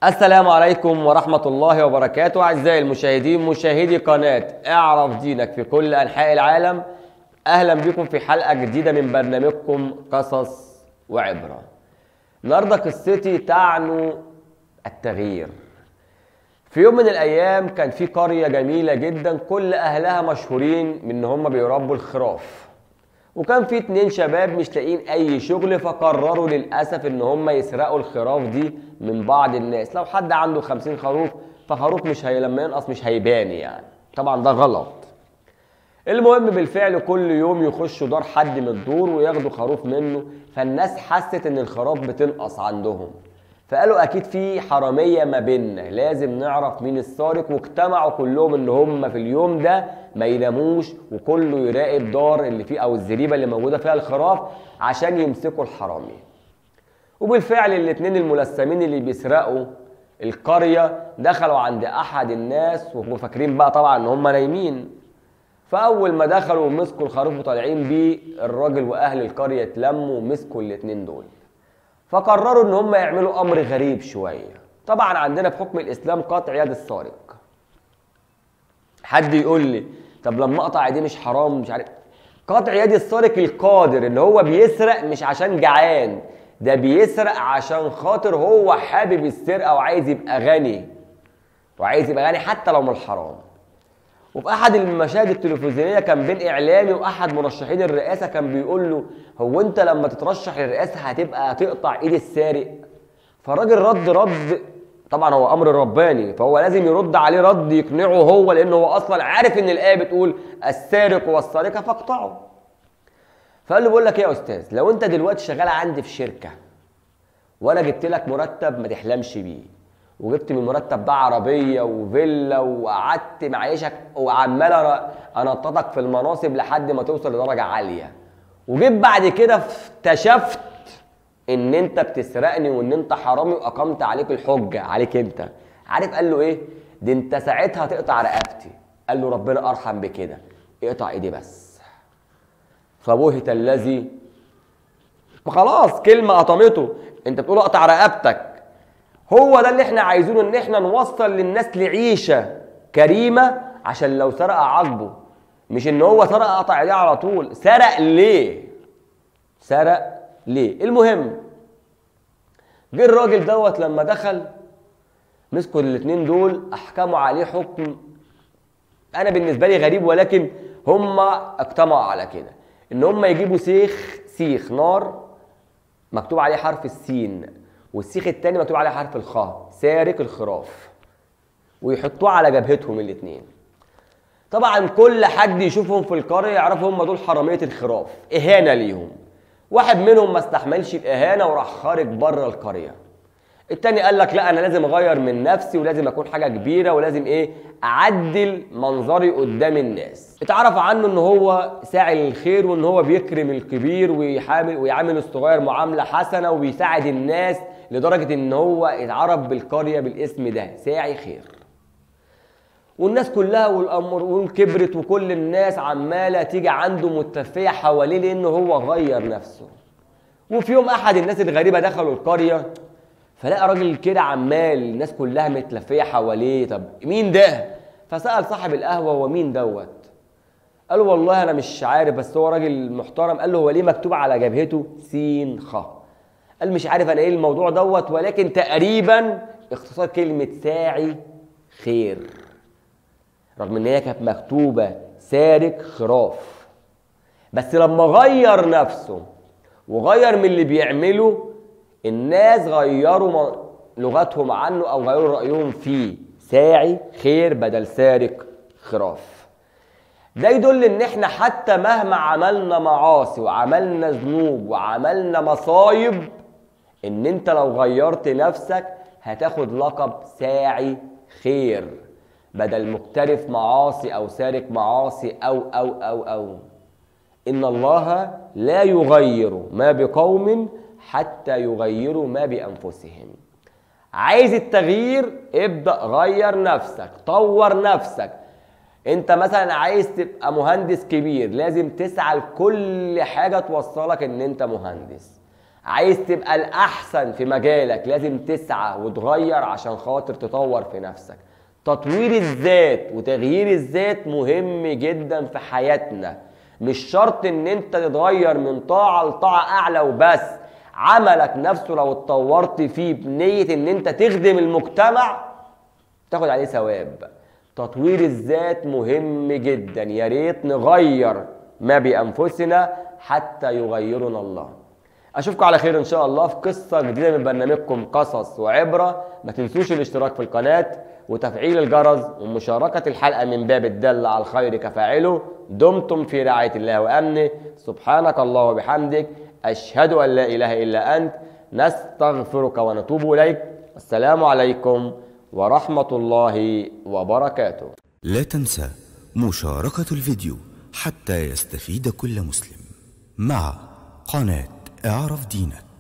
السلام عليكم ورحمة الله وبركاته أعزائي المشاهدين مشاهدي قناة اعرف دينك في كل أنحاء العالم أهلا بكم في حلقة جديدة من برنامجكم قصص وعبرة النهاردة قصتي تعنو التغيير في يوم من الأيام كان في قرية جميلة جدا كل أهلها مشهورين من إن هم بيربوا الخراف وكان في اتنين شباب مش لاقيين اي شغل فقرروا للاسف ان هم يسرقوا الخراف دي من بعض الناس لو حد عنده خمسين خروف فخروف مش هي لما ينقص مش هيبان يعني طبعا ده غلط المهم بالفعل كل يوم يخشوا دار حد من الدور وياخدوا خروف منه فالناس حست ان الخراف بتنقص عندهم فقالوا اكيد في حراميه ما بيننا لازم نعرف مين السارق واجتمعوا كلهم ان هم في اليوم ده ما يناموش وكله يراقب دار اللي فيه او الزريبه اللي موجوده فيها الخراف عشان يمسكوا الحرامي وبالفعل الاتنين الملثمين اللي بيسرقوا القريه دخلوا عند احد الناس وهم فاكرين بقى طبعا ان هم نايمين فاول ما دخلوا ومسكوا الخروف وطالعين بيه الراجل واهل القريه اتلموا ومسكوا الاتنين دول فقرروا ان هم يعملوا امر غريب شويه طبعا عندنا في حكم الاسلام قطع يد السارق حد يقول لي طب لما اقطع ايديه مش حرام مش عارف قطع يد السارق القادر ان هو بيسرق مش عشان جعان ده بيسرق عشان خاطر هو حابب السرقه وعايز يبقى غني وعايز يبقى غني حتى لو من الحرام وفي احد المشاهد التلفزيونيه كان بين اعلامي واحد مرشحين الرئاسه كان بيقول له هو انت لما تترشح للرئاسه هتبقى هتقطع ايد السارق فالراجل رد رد طبعا هو امر رباني فهو لازم يرد عليه رد يقنعه هو لانه هو اصلا عارف ان الايه بتقول السارق والسارقه فاقطعوا فقال له بقول لك ايه يا استاذ لو انت دلوقتي شغال عندي في شركه وانا جبت لك مرتب ما تحلمش بيه وجبت من المرتب ده عربيه وفيلا وقعدت معيشك وعمال انططك في المناصب لحد ما توصل لدرجه عاليه وجيت بعد كده اكتشفت ان انت بتسرقني وان انت حرامي واقمت عليك الحجه عليك انت عارف قال له ايه دي انت ساعتها تقطع رقبتي قال له ربنا ارحم بكده اقطع ايدي بس فبهت الذي خلاص كلمه قطمته انت بتقول اقطع رقبتك هو ده اللي احنا عايزينه ان احنا نوصل للناس لعيشه كريمه عشان لو سرق عاقبه مش ان هو سرق قطع ايديه على طول سرق ليه سرق ليه المهم جه الراجل دوت لما دخل مسكوا الاثنين دول احكموا عليه حكم انا بالنسبه لي غريب ولكن هم اجتمعوا على كده ان هم يجيبوا سيخ سيخ نار مكتوب عليه حرف السين والسيخ التاني مكتوب عليه حرف الخاء سارق الخراف ويحطوه على جبهتهم الاثنين طبعا كل حد يشوفهم في القريه يعرفوا هم دول حراميه الخراف اهانه ليهم واحد منهم ما استحملش الاهانه وراح خارج بره القريه التاني قال لك لا انا لازم اغير من نفسي ولازم اكون حاجه كبيره ولازم ايه اعدل منظري قدام الناس اتعرف عنه ان هو ساعي للخير وان هو بيكرم الكبير ويحامل ويعامل الصغير معامله حسنه وبيساعد الناس لدرجه ان هو اتعرف بالقريه بالاسم ده ساعي خير والناس كلها والامر كبرت وكل الناس عماله تيجي عنده متفيه حواليه لانه هو غير نفسه وفي يوم احد الناس الغريبه دخلوا القريه فلقى راجل كده عمال الناس كلها متلفيه حواليه طب مين ده فسال صاحب القهوه هو مين دوت قال له والله انا مش عارف بس هو راجل محترم قال له هو ليه مكتوب على جبهته سين خ قال مش عارف انا ايه الموضوع دوت ولكن تقريبا اختصار كلمه ساعي خير رغم ان هي كانت مكتوبه سارق خراف بس لما غير نفسه وغير من اللي بيعمله الناس غيروا لغتهم عنه او غيروا رايهم فيه ساعي خير بدل سارق خراف ده يدل ان احنا حتى مهما عملنا معاصي وعملنا ذنوب وعملنا مصايب ان انت لو غيرت نفسك هتاخد لقب ساعي خير بدل مقترف معاصي او سارق معاصي او او او او ان الله لا يغير ما بقوم حتى يغيروا ما بانفسهم عايز التغيير ابدا غير نفسك طور نفسك انت مثلا عايز تبقى مهندس كبير لازم تسعى لكل حاجه توصلك ان انت مهندس عايز تبقى الأحسن في مجالك لازم تسعى وتغير عشان خاطر تطور في نفسك تطوير الذات وتغيير الذات مهم جدا في حياتنا مش شرط ان انت تتغير من طاعة لطاعة اعلى وبس عملك نفسه لو اتطورت فيه بنية ان انت تخدم المجتمع تاخد عليه ثواب تطوير الذات مهم جدا يا ريت نغير ما بانفسنا حتى يغيرنا الله اشوفكم على خير ان شاء الله في قصه جديده من برنامجكم قصص وعبره ما تنسوش الاشتراك في القناه وتفعيل الجرس ومشاركه الحلقه من باب الدل على الخير كفاعله دمتم في رعايه الله وامنه سبحانك الله وبحمدك اشهد ان لا اله الا انت نستغفرك ونتوب اليك السلام عليكم ورحمه الله وبركاته لا تنسى مشاركة الفيديو حتى يستفيد كل مسلم مع قناة اعرف دينك